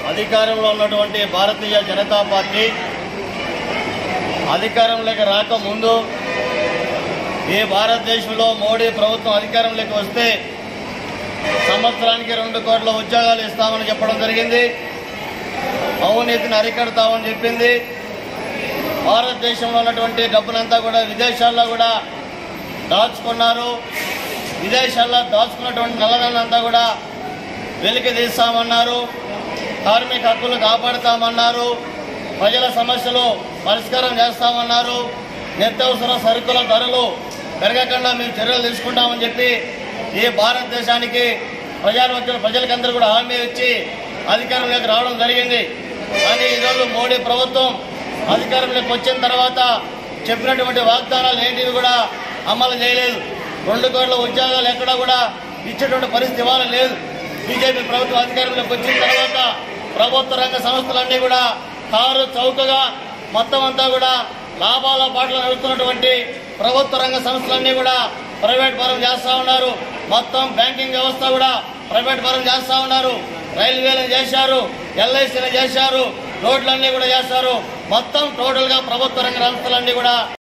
అధికారంలో ఉన్నటువంటి భారతీయ జనతా పార్టీ అధికారంలోకి రాకముందు ఈ భారతదేశంలో మోడీ ప్రభుత్వం అధికారంలోకి వస్తే సంవత్సరానికి రెండు కోట్ల ఉద్యోగాలు ఇస్తామని చెప్పడం జరిగింది అవినీతిని అరికడతామని చెప్పింది భారతదేశంలో ఉన్నటువంటి డబ్బునంతా కూడా విదేశాల్లో కూడా దాచుకున్నారు విదేశాల్లో దాచుకున్నటువంటి నల్లధనంతా కూడా వెలికి తీస్తామన్నారు కార్మిక హక్కులు కాపాడుతామన్నారు ప్రజల సమస్యలు పరిష్కారం చేస్తామన్నారు నిత్యావసర సరుకుల ధరలు పెరగకుండా మేము చర్యలు తీసుకుంటామని చెప్పి ఈ భారతదేశానికి ప్రజారోగ్య ప్రజలకందరూ కూడా హామీ ఇచ్చి అధికారంలోకి రావడం జరిగింది కానీ ఈరోజు మోడీ ప్రభుత్వం అధికారంలోకి వచ్చిన తర్వాత చెప్పినటువంటి వాగ్దానాలు ఏంటివి కూడా అమలు చేయలేదు రెండు కోట్ల ఉద్యోగాలు ఎక్కడా కూడా ఇచ్చేటువంటి పరిస్థితి ఇవ్వాలి లేదు బీజేపీ ప్రభుత్వం అధికారంలోకి వచ్చిన తర్వాత ప్రభుత్వ రంగ సంస్థలన్నీ కూడా కారు చౌకగా మొత్తం అంతా కూడా లాభాల బాటలో నడుస్తున్నటువంటి ప్రభుత్వ రంగ సంస్థలన్నీ కూడా ప్రైవేట్ పరం చేస్తా ఉన్నారు మొత్తం బ్యాంకింగ్ వ్యవస్థ కూడా ప్రైవేట్ పరం చేస్తా ఉన్నారు రైల్వేలు చేశారు ఎల్ఐసీలు చేశారు రోడ్లన్నీ కూడా చేశారు మొత్తం టోటల్ గా ప్రభుత్వ రంగ సంస్థలన్నీ కూడా